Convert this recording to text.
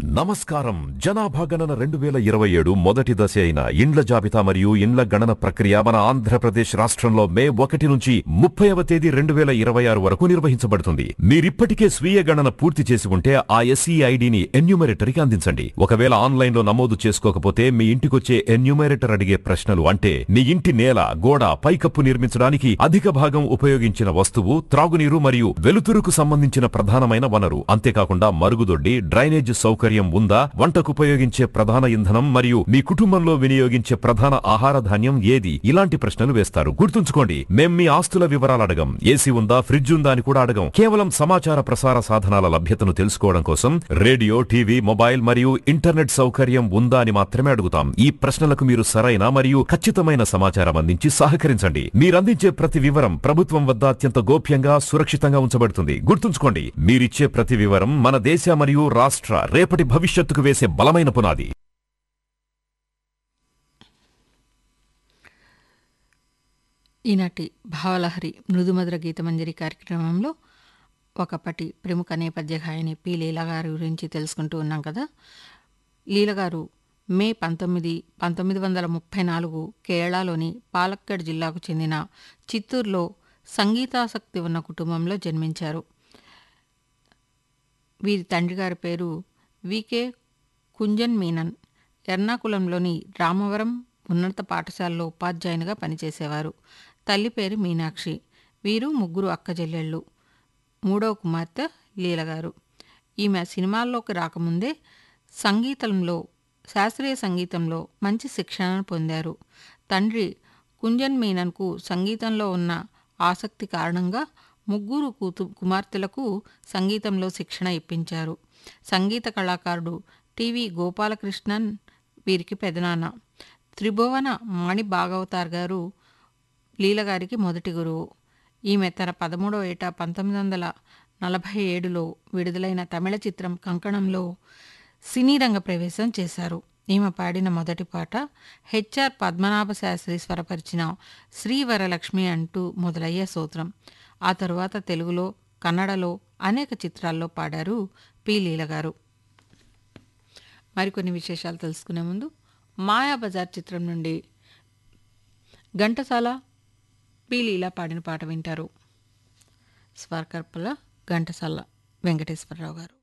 నమస్కారం జనాభా గణన రెండు వేల ఇరవై ఏడు మొదటి దశ అయిన ఇండ్ల జాబితా మరియు ఇండ్ల గణన ప్రక్రియ మన ఆంధ్రప్రదేశ్ రాష్ట్రంలో మే ఒకటి నుంచి ముప్పైవ తేదీ రెండు వేల ఇరవై ఆరు వరకు నిర్వహించబడుతుంది మీరిప్పటికే స్వీయ గణన పూర్తి చేసి ఉంటే ఆ ఎస్ఈ ఐడిని ఎన్యూమరేటర్కి అందించండి ఒకవేళ ఆన్లైన్ లో నమోదు చేసుకోకపోతే మీ ఇంటికొచ్చే ఎన్యూమరేటర్ అడిగే ప్రశ్నలు అంటే మీ ఇంటి నేల గోడ పైకప్పు నిర్మించడానికి అధిక భాగం ఉపయోగించిన వస్తువు త్రాగునీరు మరియు వెలుతురుకు సంబంధించిన ప్రధానమైన వనరు అంతేకాకుండా మరుగుదొడ్డి డ్రైనేజ్ సౌకర్యం ఉందా వంటకు ఉపయోగించే ప్రధాన ఇంధనం మరియు మీ కుటుంబంలో వినియోగించే ప్రధాన ఆహార ధాన్యం ఏది ఇలాంటి ప్రశ్నలు వేస్తారు గుర్తుంచుకోండి మేం మీ ఆస్తుల వివరాలు అడగం ఏసీ ఉందా ఫ్రిడ్జ్ ఉందా అని కూడా అడగం కేవలం సమాచార ప్రసార సాధనాల లభ్యతను తెలుసుకోవడం కోసం రేడియో టీవీ మొబైల్ మరియు ఇంటర్నెట్ సౌకర్యం ఉందా అని మాత్రమే అడుగుతాం ఈ ప్రశ్నలకు మీరు సరైన మరియు ఖచ్చితమైన సమాచారం అందించి సహకరించండి మీరందించే ప్రతి వివరం ప్రభుత్వం వద్ద అత్యంత గోప్యంగా సురక్షితంగా ఉంచబడుతుంది గుర్తుంచుకోండి మీరిచ్చే ప్రతి వివరం మన దేశ మరియు రాష్ట్ర రేపటి భవిష్యత్తుకు వేసే బలమైన పునాది ఈనాటి భావలహరి మృదుమధుర గీతమంజరి కార్యక్రమంలో ఒకప్పటి ప్రముఖ నేపథ్య గాయని పి లీల గారి గురించి తెలుసుకుంటూ ఉన్నాం కదా లీల గారు మే పంతొమ్మిది పంతొమ్మిది వందల ముప్పై నాలుగు కేరళలోని పాలక్కడ్ జిల్లాకు చెందిన చిత్తూరులో సంగీతాసక్తి ఉన్న కుటుంబంలో జన్మించారు వీరి తండ్రి గారి పేరు వికే కుంజన్ మీనన్ ఎర్నాకుళంలోని రామవరం ఉన్నత పాఠశాలలో ఉపాధ్యాయునిగా పనిచేసేవారు తల్లి పేరు మీనాక్షి వీరు ముగ్గురు అక్కజెల్లెళ్ళు మూడవ కుమార్తె లీలగారు ఈమె సినిమాల్లోకి రాకముందే సంగీతంలో శాస్త్రీయ సంగీతంలో మంచి శిక్షణను పొందారు తండ్రి కుంజన్ మీనన్కు సంగీతంలో ఉన్న ఆసక్తి కారణంగా ముగ్గురు కూతు కుమార్తెలకు సంగీతంలో శిక్షణ ఇప్పించారు సంగీత కళాకారుడు టివి గోపాలకృష్ణన్ వీరికి పెదనాన్న త్రిభువన మాణి భాగవతార్ గారు లీలగారికి మొదటి గురువు ఈమె తన పదమూడవ ఏట పంతొమ్మిది వందల నలభై ఏడులో విడుదలైన తమిళ చిత్రం కంకణంలో సినీ రంగ ప్రవేశం చేశారు ఈమె పాడిన మొదటి పాట హెచ్ఆర్ పద్మనాభ శాస్త్రి స్వరపరిచిన శ్రీవరలక్ష్మి అంటూ మొదలయ్యే సూత్రం ఆ తరువాత తెలుగులో కన్నడలో అనేక చిత్రాల్లో పాడారు పి లీల గారు మరికొన్ని విశేషాలు తెలుసుకునే ముందు మాయాబజార్ చిత్రం నుండి ఘంటసాల పి లీల పాడిన పాట వింటారు స్వర్కర్పల ఘంటసాల వెంకటేశ్వరరావు గారు